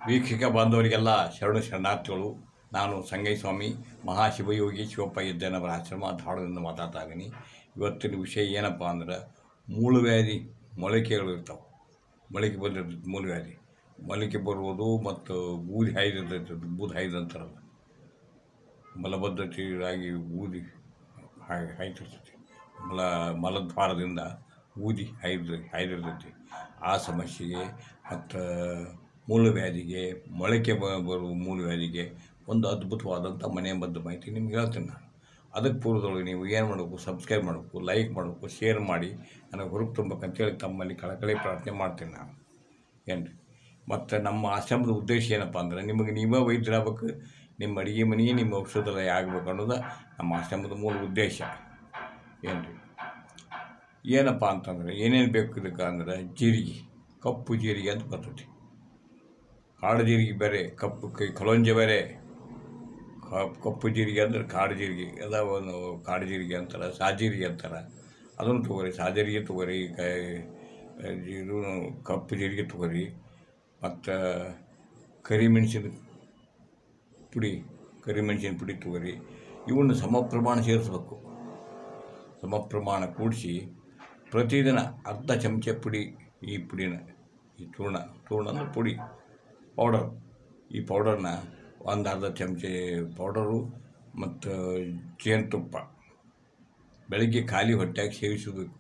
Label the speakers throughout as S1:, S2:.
S1: ವೀಕ್ಷಕ ಬಾಂಧವರಿಗೆಲ್ಲ ಶರಣು ಶರಣಾರ್ಥಿಗಳು ನಾನು ಸಂಗಯ್ಯಸ್ವಾಮಿ ಮಹಾಶಿವಯೋಗಿ ಶಿವಪ್ಪ ಇದ್ದೇನವರ ಆಶ್ರಮ ಧಾರವಾಡದಿಂದ ಮಾತಾಡ್ತಾ ಇದ್ದೀನಿ ಇವತ್ತಿನ ವಿಷಯ ಏನಪ್ಪ ಅಂದ್ರೆ ಮೂಲವ್ಯಾಧಿ ಮೊಳಕೆಗಳು ಇರ್ತಾವೆ ಮೊಳಕೆ ಬಂದಿರ್ತೈತೆ ಮೂಲವ್ಯಾಧಿ ಮೊಳಕೆ ಬರುವುದು ಮತ್ತು ಬೂದಿ ಹಾಯ್ದಿರ್ತೈತೆ ಅದು ಬೂದಿ ಹಾಯ್ದು ಅಂತಾರಲ್ಲ ಮಲಬದ್ಧತೆಯಾಗಿ ಊದಿ ಹಾಯ್ ಹಾಯ್ತಿರ್ತೈತಿ ಮಲ ಮಲದ್ವಾರದಿಂದ ಊದಿ ಹಾಯ್ದು ಹಾಯ್ದಿರ್ತೈತಿ ಆ ಸಮಸ್ಯೆಗೆ ಮತ್ತು ಮೂಲವ್ಯಾಧಿಗೆ ಮೊಳಕೆ ಬ ಬರುವ ಮೂಲವ್ಯಾಧಿಗೆ ಒಂದು ಅದ್ಭುತವಾದಂಥ ಮನೆ ಮದ್ದು ಮಾಹಿತಿ ನಿಮ್ಗೆ ಹೇಳ್ತೀನಿ ನಾನು ಅದಕ್ಕೆ ಪೂರ್ವದೊಳಗೆ ನೀವು ಏನು ಮಾಡಬೇಕು ಸಬ್ಸ್ಕ್ರೈಬ್ ಮಾಡಬೇಕು ಲೈಕ್ ಮಾಡಬೇಕು ಶೇರ್ ಮಾಡಿ ನನಗೆ ಹುರುಪು ತುಂಬಬೇಕಂತೇಳಿ ತಮ್ಮಲ್ಲಿ ಕಳಕಳಿ ಪ್ರಾರ್ಥನೆ ಮಾಡ್ತೀನಿ ನಾನು ಏನು ರೀ ಮತ್ತು ನಮ್ಮ ಆಶ್ರಮದ ಉದ್ದೇಶ ಏನಪ್ಪ ಅಂದ್ರೆ ನಿಮಗೆ ನೀವೇ ವೈದ್ಯರಾಗಬೇಕು ನಿಮ್ಮ ಅಡುಗೆ ಮನೆಯೇ ನಿಮ್ಮ ಔಷಧಾಲಯ ಆಗಬೇಕು ಅನ್ನೋದು ನಮ್ಮ ಆಶ್ರಮದ ಮೂಲ ಉದ್ದೇಶ ಏನು ರೀ ಏನಪ್ಪ ಅಂತಂದ್ರೆ ಏನೇನು ಬೇಕು ಇದಕ್ಕೆ ಅಂದ್ರೆ ಜೀರಿಗೆ ಕಪ್ಪು ಜೀರಿಗೆ ಅಂತ ಬರ್ತೈತಿ ಕಾಡು ಜೀರಿಗೆ ಬೇರೆ ಕಪ್ಪು ಕೈ ಕಲೋಂಜ ಬೇರೆ ಕಪ್- ಕಪ್ಪು ಜೀರಿಗೆ ಅಂದ್ರೆ ಕಾಡು ಜೀರಿಗೆ ಎಲ್ಲ ಒಂದು ಕಾಡು ಜೀರಿಗೆ ಅಂತಾರೆ ಸಾಜೀರಿಗೆ ಅಂತಾರೆ ಅದನ್ನು ತೊಗೊರಿ ಸಾಜೀರಿಗೆ ತೊಗೊರಿ ಕ ಇದು ಕಪ್ಪು ಜೀರಿಗೆ ತೊಗೊರಿ ಮತ್ತು ಕರಿಮೆಣಸಿನ ಪುಡಿ ಕರಿಮೆಣಸಿನ ಪುಡಿ ತೊಗೊರಿ ಇವನ್ನು ಸಮ ಪ್ರಮಾಣ ಸೇರಿಸ್ಬೇಕು ಸಮ ಪ್ರಮಾಣ ಕೂಡಿಸಿ ಪ್ರತಿದಿನ ಅರ್ಧ ಚಮಚ ಪುಡಿ ಈ ಪುಡಿನ ಈ ಚೂರ್ಣ ಚೂರ್ಣ ಅಂದ್ರೆ ಪುಡಿ ಪೌಡರ್ ಈ ಪೌಡರ್ನ ಒಂದು ಅರ್ಧ ಚಮಚ ಪೌಡರು ಮತ್ತು ಜೇನುತುಪ್ಪ ಬೆಳಗ್ಗೆ ಖಾಲಿ ಹೊಟ್ಟೆಯಾಗಿ ಸೇವಿಸಬೇಕು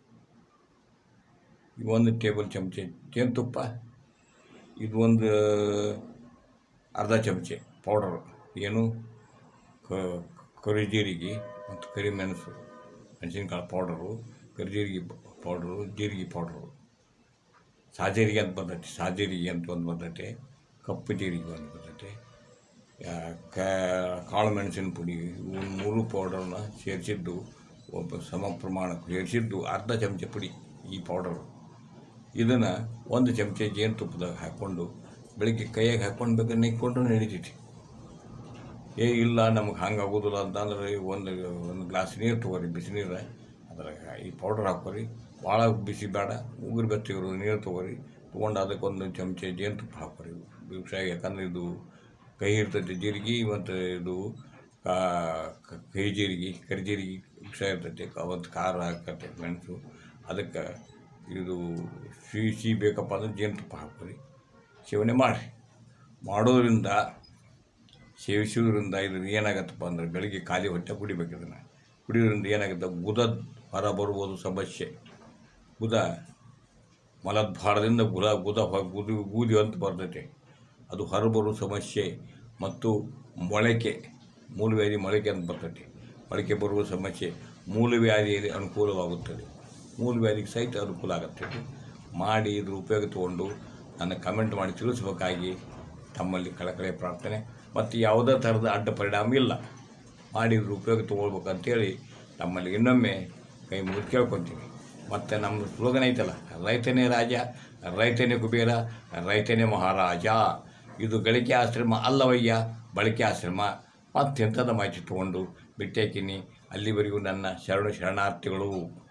S1: ಒಂದು ಟೇಬಲ್ ಚಮಚ ಜೇನುತುಪ್ಪ ಇದು ಒಂದು ಅರ್ಧ ಚಮಚ ಪೌಡರು ಏನು ಕ- ಕರಿ ಜೀರಿಗೆ ಮತ್ತು ಕರಿಮೆಣಸು ಮೆಣಸಿನ್ಕಾಳು ಪೌಡರು ಕರಿಜೀರಿಗೆ ಪೌಡರು ಜೀರಿಗೆ ಪೌಡರು ಸಾಜೀರಿಗೆ ಅಂತ ಬರ್ತೈತಿ ಸಾಜೀರಿಗೆ ಅಂತ ಒಂದು ಬರ್ತೈತೆ ಕಪ್ಪು ಜೀರಿಗೆ ಒಂದು ಬರ್ತೈತೆ ಆ, ಕ ಕಾಳು ಮೆಣಸಿನ ಪುಡಿ ಇವು ಮೂರು ಪೌಡರ್ನ ಸೇರಿಸಿದ್ದು ಒಬ್ಬ ಸಮ ಪ್ರಮಾಣ ಸೇರಿಸಿದ್ದು ಅರ್ಧ ಚಮಚ ಪುಡಿ ಈ ಪೌಡರು ಇದನ್ನು ಒಂದು ಚಮಚ ಜೇನುತುಪ್ಪದಾಗ ಹಾಕ್ಕೊಂಡು ಬೆಳಿಗ್ಗೆ ಕೈಯಾಗ ಹಾಕ್ಕೊಂಡು ಬೇಕಾದ್ರೆ ನಿಕ್ಕೊಂಡ್ರು ನಡೀತೈತಿ ಏ ಇಲ್ಲ ನಮಗೆ ಹಂಗೆ ಆಗೋದಿಲ್ಲ ಅಂತಂದ್ರೆ ಒಂದು ಒಂದು ಗ್ಲಾಸ್ ನೀರು ತೊಗೊರಿ ಬಿಸಿನೀರು ಅದ್ರಾಗ ಈ ಪೌಡರ್ ಹಾಕೋರಿ ಭಾಳ ಬಿಸಿ ಬೇಡ ಉಗುರು ಬೆಚ್ಚಗಿರೋ ನೀರು ತೊಗೊರಿ ತೊಗೊಂಡು ಅದಕ್ಕೊಂದು ಚಮಚ ಜೇನುತುಪ್ಪ ಹಾಕೋರಿ ವಿಷಯ ಯಾಕಂದ್ರೆ ಇದು ಕೈ ಇರ್ತೈತಿ ಜೀರಿಗೆ ಮತ್ತು ಇದು ಕಾ- ಕ- ಕೈ ಜೀರಿಗೆ ಕರಿ ಜೀರಿಗೆ ವಿಷ ಇರ್ತೈತಿ ಅವತ್ತು ಖಾರ ಹಾಕತ್ತೆ ಮೆಣಸು ಅದಕ್ಕೆ ಇದು ಸಿಹಿ ಸಿಹಿ ಬೇಕಪ್ಪ ಅಂದ್ರೆ ಜೇನುತುಪ್ಪ ಹಾಕೋರಿ ಸೇವನೆ ಮಾಡಿರಿ ಮಾಡೋದ್ರಿಂದ ಸೇವಿಸೋದ್ರಿಂದ ಇದು ಏನಾಗತ್ತಪ್ಪ ಅಂದ್ರೆ ಬೆಳಿಗ್ಗೆ ಖಾಲಿ ಹೊಟ್ಟೆ ಕುಡಿಬೇಕು ಇದನ್ನು ಕುಡಿಯೋದ್ರಿಂದ ಏನಾಗುತ್ತೆ ಗುದ ಹೊರ ಬರ್ಬೋದು ಸಮಸ್ಯೆ ಗುದ ಮಲದ್ವಾರದಿಂದ ಗುದ ಗುದ ಹೊ- ಗುದು ಗೂದಿ ಅಂತ ಬರ್ತೈತೆ ಅದು ಹೊರಬರೋ ಸಮಸ್ಯೆ ಮತ್ತು ಮೊಳಕೆ ಮೂಲವ್ಯಾಧಿ ಮೊಳಕೆ ಅಂತ ಬರ್ತೈತೆ ಮೊಳಕೆ ಬರುವ ಸಮಸ್ಯೆ ಮೂಲವ್ಯಾಧಿಯಲ್ಲಿ ಅನುಕೂಲವಾಗುತ್ತದೆ ಮೂಲವ್ಯಾಧಿಗೆ ಸಹಿತ ಅನುಕೂಲ ಆಗುತ್ತೆ ಇದು. ಮಾಡಿ ಇದ್ರ ಉಪಯೋಗ ತಗೊಂಡು ನನ್ನ ಕಮೆಂಟ್ ಮಾಡಿ ತಿಳಿಸ್ಬೇಕಾಗಿ ತಮ್ಮಲ್ಲಿ ಕಳಕಳೆ ಪ್ರಾರ್ಥನೆ ಮತ್ತು ಯಾವುದೇ ಥರದ ಅಡ್ಡ ಪರಿಣಾಮ ಇಲ್ಲ ಮಾಡಿ ಇದ್ರ ಉಪಯೋಗ ತೊಗೊಳ್ಬೇಕಂತೇಳಿ ತಮ್ಮಲ್ಲಿ ಇನ್ನೊಮ್ಮೆ ಕೈ ಮುಗಿದು ಕೇಳ್ಕೊತೀವಿ ಮತ್ತು ನಮ್ಮ ಸ್ಲೋಗನ್ ಐತಲ್ಲ ರೈತನೇ ರಾಜ ರೈತನೇ ಕುಬೇರ ರೈತನೇ ಮಹಾರಾಜ ಇದು ಗಳಿಕೆ ಆಶ್ರಮ ಅಲ್ಲವಯ್ಯ ಬಳಕೆ ಆಶ್ರಮ ಮತ್ತೆಂಥದ ಮಾಹಿತಿ ತೊಗೊಂಡು ಬಿಟ್ಟಾಕಿನಿ ಅಲ್ಲಿವರೆಗೂ ನನ್ನ ಶರಣು ಶರಣಾರ್ಥಿಗಳು